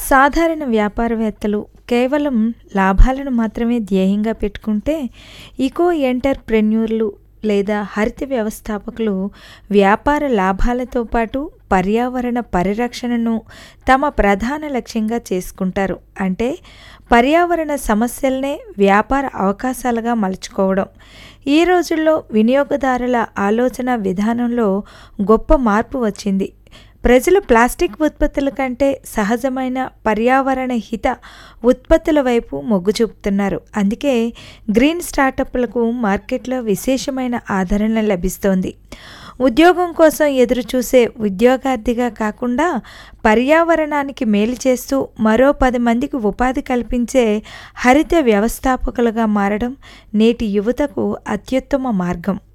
సాధారణ వ్యాపారవేత్తలు కేవలం లాభాలను మాత్రమే ధ్యేయంగా పెట్టుకుంటే ఇకో ఎంటర్ప్రెన్యూర్లు లేదా హరిత వ్యవస్థాపకులు వ్యాపార లాభాలతో పాటు పర్యావరణ పరిరక్షణను తమ ప్రధాన లక్ష్యంగా చేసుకుంటారు అంటే పర్యావరణ సమస్యలనే వ్యాపార అవకాశాలుగా మలుచుకోవడం ఈ రోజుల్లో వినియోగదారుల ఆలోచన విధానంలో గొప్ప మార్పు వచ్చింది ప్రజలు ప్లాస్టిక్ ఉత్పత్తుల కంటే సహజమైన పర్యావరణ హిత ఉత్పత్తుల వైపు మొగ్గు చూపుతున్నారు అందుకే గ్రీన్ స్టార్టప్లకు మార్కెట్లో విశేషమైన ఆదరణ లభిస్తోంది ఉద్యోగం కోసం ఎదురు చూసే ఉద్యోగార్థిగా కాకుండా పర్యావరణానికి మేలు చేస్తూ మరో పది మందికి ఉపాధి కల్పించే హరిత వ్యవస్థాపకులుగా మారడం నేటి యువతకు అత్యుత్తమ మార్గం